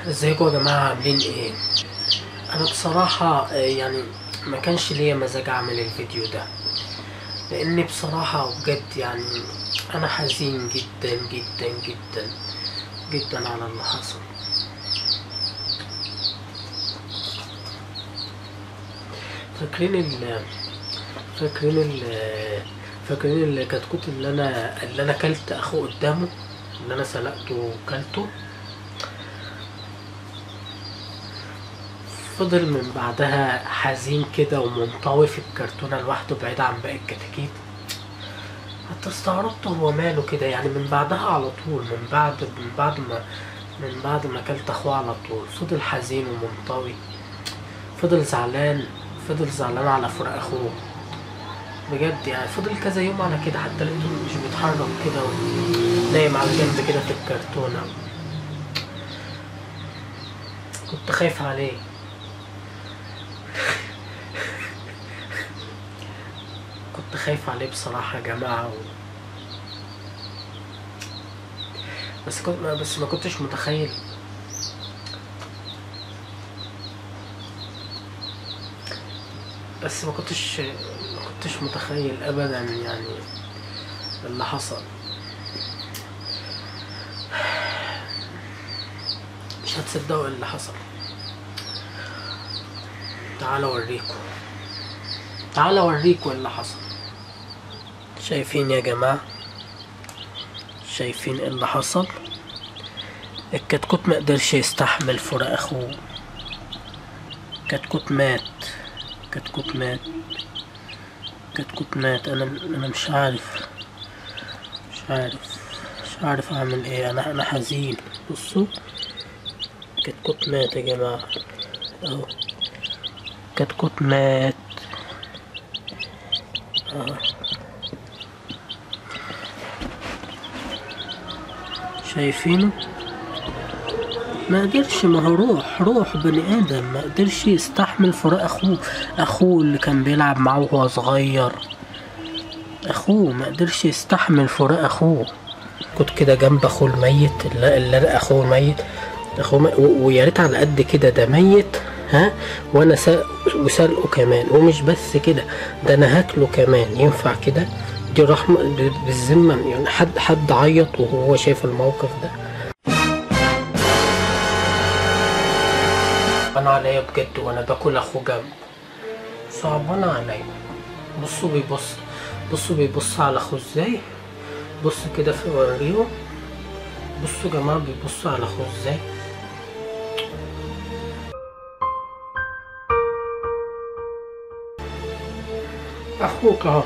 ازيكم يا جماعة عاملين ايه؟ انا بصراحة آه، يعني ما كانش ليا مزاج اعمل الفيديو ده لاني بصراحة بجد يعني انا حزين جدا جدا جدا جدا على اللي حصل فاكرين ال فاكرين ال فاكرين الكتكوت اللي انا اللي انا كلت اخوه قدامه اللي انا سلقته وكلته فضل من بعدها حزين كده ومنطوي في الكرتونة لوحده بعيد عن باقي الكتاكيت حتى استغربت هو ماله كده يعني من بعدها على طول من بعد من بعد ما من بعد ما اكلت اخوه على طول فضل حزين ومنطوي فضل زعلان فضل زعلان على فراق اخوه بجد يعني فضل كذا يوم على كده حتى لقيته مش بيتحرك كده ونايم على جنب كده في الكرتونة كنت خايف عليه كنت خايف عليه بصراحة يا جماعة و... بس كنت بس ما كنتش متخيل بس ما كنتش ما كنتش متخيل ابدا يعني اللي حصل مش هتصدقوا اللي حصل تعالوا اوريكم تعالوا اوريكم اللي حصل شايفين يا جماعة شايفين ايه اللي حصل الكتكوت ما قدرش يستحمل فراق اخوه كتكوت مات كتكوت مات كتكوت مات انا انا مش عارف مش عارف مش عارف اعمل ايه انا انا حزين بصوا كتكوت مات يا جماعة اهو كتكوت مات آه. شايفينه ما قدرش ما هو روح روح بني ادم ما قدرش يستحمل فراق اخوه اخوه اللي كان بيلعب معاه وهو صغير اخوه ما قدرش يستحمل فراق اخوه كنت كده جنب اخوه الميت اللي, اللي لقى اخوه الميت اخوه مي... و- ويا ريت على قد كده ده ميت ها وانا سا... وسلقه كمان ومش بس كده ده انا هاكله كمان ينفع كده دي رحمة ب- بالذمة يعني حد حد عيط وهو شايف الموقف ده صعبان عليا بجد وانا باكل اخوه جنب صعبان عليا بصوا بيبص بصوا بيبص على اخوه ازاي بصوا كده في وريهم بصوا يا جماعه بيبصوا على اخوه ازاي اخوك اهو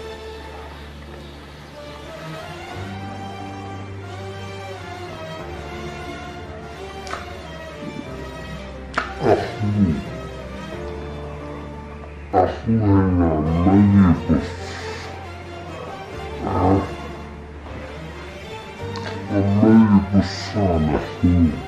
أخونا ميت الميت الصالح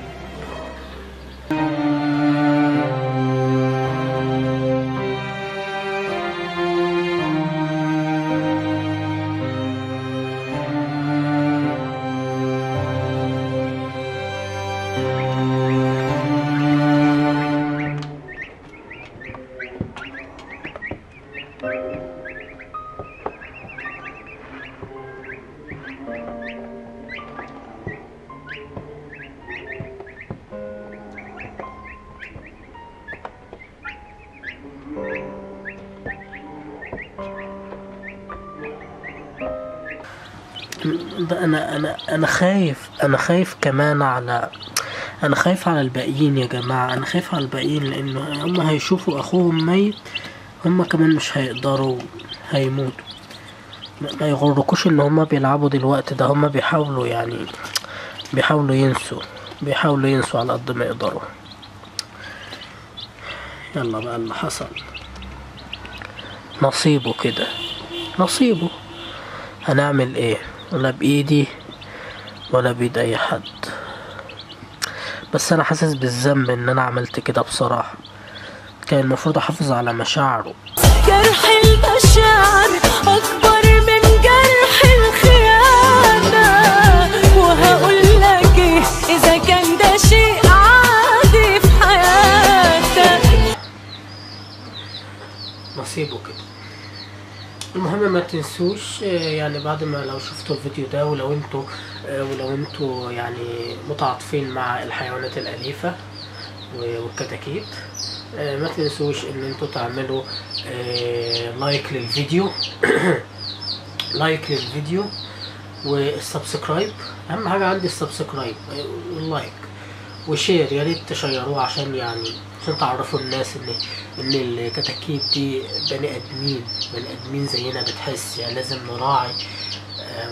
ده انا انا انا خايف انا خايف كمان على انا خايف على الباقيين يا جماعة انا خايف على الباقيين لانه هم هيشوفوا اخوهم ميت هم كمان مش هيقدروا هيموتوا ما- ما يغركوش ان هم بيلعبوا دلوقتي ده هم بيحاولوا يعني بيحاولوا ينسوا بيحاولوا ينسوا على قد ما يقدروا يلا بقى اللي حصل نصيبه كده نصيبه هنعمل ايه ولا بايدي ولا بايد اي حد بس انا حاسس بالذنب ان انا عملت كده بصراحة كان المفروض احافظ على مشاعره جرح المشاعر أكبر من جرح الخيانة وهقول لك إيه إذا كان ده شيء عادي وسيبه كده المهم ما تنسوش آه، يعني بعد ما لو شفتوا الفيديو ده ولو انتوا آه، ولو انتوا يعني متعاطفين مع الحيوانات الأليفة و- والكتاكيت آه، ما تنسوش ان انتوا تعملوا آه، لايك للفيديو لايك للفيديو والسبسكرايب اهم حاجه عندي السبسكرايب آه، واللايك وشير يا ريت تشيروه عشان يعني عشان تعرفوا الناس ان ان الكتاكيت دي بني ادمين بني ادمين زينا بتحس يعني لازم نراعي آم،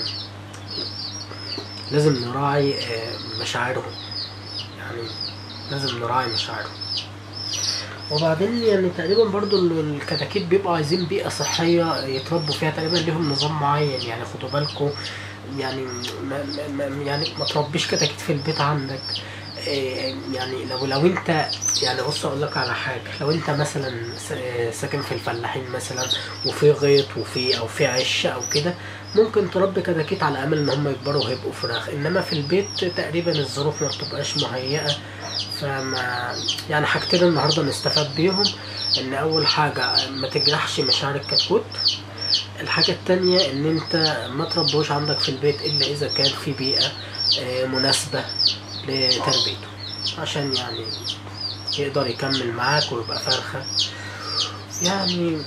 لازم نراعي آم، مشاعرهم يعني لازم نراعي مشاعرهم وبعدين يعني تقريبا برضو ال- الكتاكيت بيبقوا عايزين بيئة صحية يتربوا فيها تقريبا ليهم نظام معين يعني خدوا بالكم يعني ما ما ما يعني ما تربيش كتاكيت في البيت عندك إيه، يعني لو لو انت يعني بص اقول لك على حاجه لو انت مثلا س- ساكن في الفلاحين مثلا وفي غيط وفي او في عش او كده ممكن تربي كتاكيت على امل ان هم يكبروا ويبقوا فراخ انما في البيت تقريبا الظروف ما بتبقاش مهيئه فما يعني حاجتين النهارده نستفاد بيهم ان اول حاجه ما تجرحش مشاعر الكتكوت الحاجة التانية ان انت ما تربوش عندك في البيت الا اذا كان في بيئة آه، مناسبة لتربيته عشان يعني يقدر يكمل معاك ويبقى فرخة يعني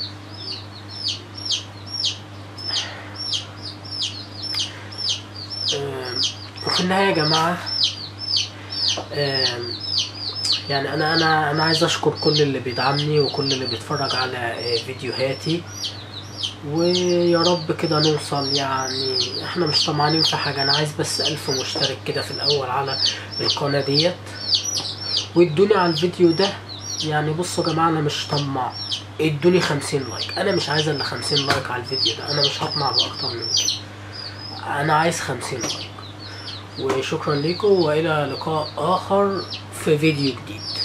آم، وفي النهاية يا جماعة آم، يعني انا انا انا عايز اشكر كل اللي بيدعمني وكل اللي بيتفرج على آه، فيديوهاتي ويا رب كده نوصل يعني احنا مش طمعانين في حاجة انا عايز بس الف مشترك كده في الاول على القناة ديت وادوني على الفيديو ده يعني بصوا يا جماعة انا مش طماع ادوني خمسين لايك انا مش عايز الا خمسين لايك على الفيديو ده انا مش هطمع باكتر من كده انا عايز خمسين لايك وشكرا لكم والى لقاء اخر في فيديو جديد